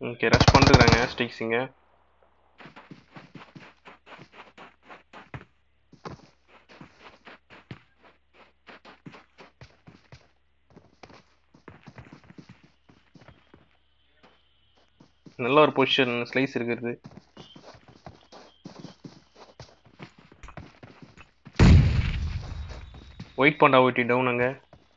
okay rush பண்ணுறாங்க sticks இங்க நல்ல ஒரு பொசிஷன் ஸ்லைஸ் இருக்கிறது ஒயிட் பாண்டா ஓட்டி டவுன் அங்க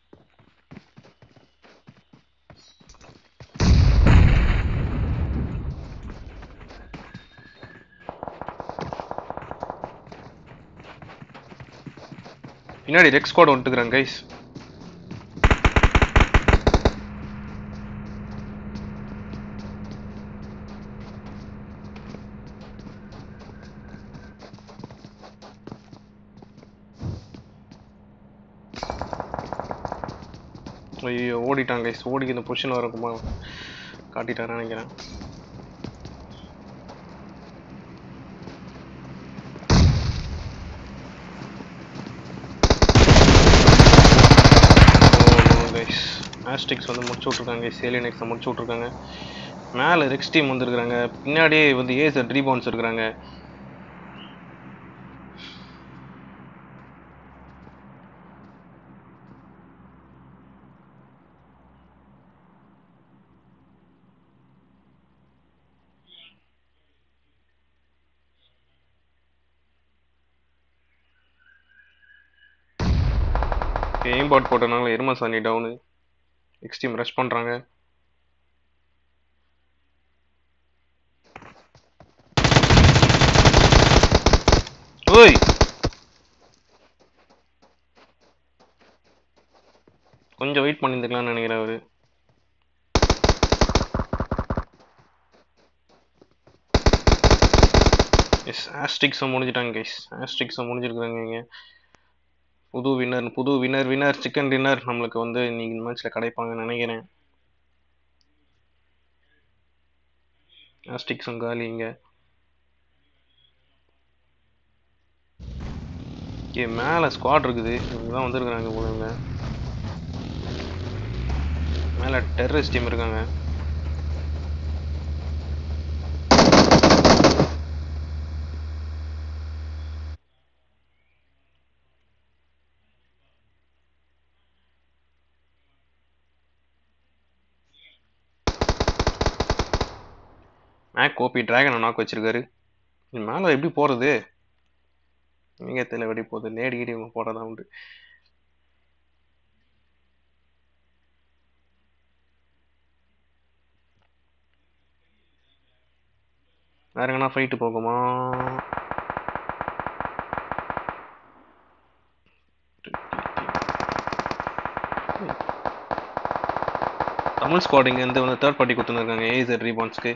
பின்னாடி ரெக் ஸ்குவாட் வந்துட்டுக்கிறாங்க கைஸ் ஐயோ ஓடிட்டாங்க கைஸ் ஓடி இந்த பொசிஷன் வரக்குமா காட்டிட்டாரு நினைக்கிறேன் கைஸ் ஆஸ்டிக்ஸ் வந்து முடிச்சு விட்ருக்காங்க சேலியனிக்ஸை முடிச்சு விட்ருக்காங்க மேலே ரெக்ஸ் டீம் வந்துருக்குறாங்க பின்னாடியே வந்து ஏசர் ரீபவுன்ஸ் இருக்கிறாங்க எய்ம் பாட் போட்டனால எருமசாணி டவுனு எக்ஸ்ட்ரீம் ரஷ் பண்ணுறாங்க ஓய் கொஞ்சம் வெயிட் பண்ணியிருந்துக்கலாம்னு நினைக்கிறேன் அவரு எஸ் ஆஸ்டிக்ஸை முடிஞ்சிட்டாங்க கைஸ் ஆஸ்டிக்ஸை முடிஞ்சிருக்காங்க இங்கே புது வின்னர் புது வின்னர் வின்னர் சிக்கன் டின்னர் நம்மளுக்கு வந்து இன்னைக்கு மேட்ச்ல கிடைப்பாங்கன்னு நினைக்கிறேன் ஆஸ்டிக்ஸும் காலி இங்க ஓகே மேலே ஸ்குவாட் இருக்குது இவங்கதான் வந்திருக்கிறாங்க போல இவங்க மேலே டெரரிஸ்ட் டீம் இருக்காங்க மேக் ஓபி டிராகனை நாக்கு வச்சிருக்காரு இது மேலே எப்படி போகிறது நீங்க தெரியல எப்படி போகுது லேடி கீடி இவங்க போடுறதா உண்டு வேற எங்கன்னா ஃபைட்டு போகுமா தமிழ் ஸ்குவாட் இங்க இருந்து வந்து தேர்ட் பார்ட்டி கொடுத்துருக்காங்க ஏசர் ரீபான்ஸ்க்கு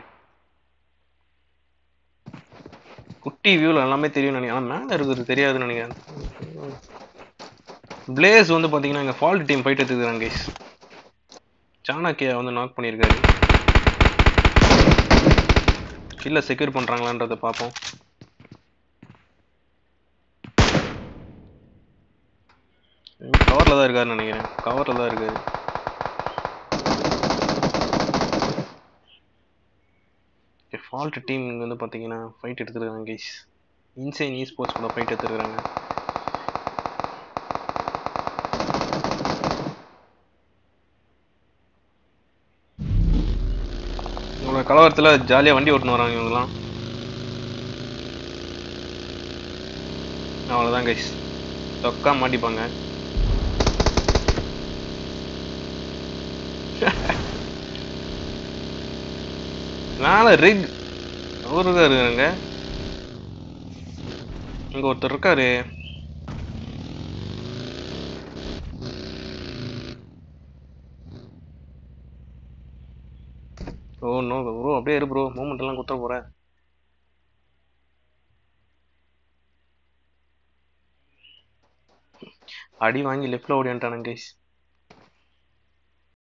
குட்டி வியூவில் எல்லாமே தெரியும் நினைக்கிறேன் ஆனால் மேலே இருக்கிறது தெரியாதுன்னு நினைக்கிறேன் பிளேஸ் வந்து பார்த்தீங்கன்னா இங்கே ஃபால்ட் டீம் ஃபைட் எடுத்துக்கிறாங்க கைஸ் சாணக்கியா வந்து நாக் பண்ணியிருக்காரு இல்லை செக்யூர் பண்ணுறாங்களான்றதை பார்ப்போம் கவரில் தான் இருக்காருன்னு நினைக்கிறேன் கவரில் தான் இருக்காரு ஃபால்ட் டீம் இங்கே வந்து பார்த்தீங்கன்னா ஃபைட் எடுத்துருக்காங்க கைஸ் இன்சைன் இ ஸ்போர்ட்ஸ் கூட ஃபைட் எடுத்துருக்காங்க உங்களோட கலவரத்தில் ஜாலியாக வண்டி ஓட்டுன்னு வராங்க இவங்கலாம் அவ்வளோதான் கைஸ் தொக்கா மாட்டிப்பாங்க மேல ரிக் அவரு இருக்காருங்க இங்க ஒருத்தர் இருக்காரு ஓ நோ ப்ரோ அப்படியே இரு ப்ரோ மூமெண்ட் எல்லாம் குத்த போற அடி வாங்கி லெஃப்ட்ல ஓடியான்ட்டானுங்க கைஸ்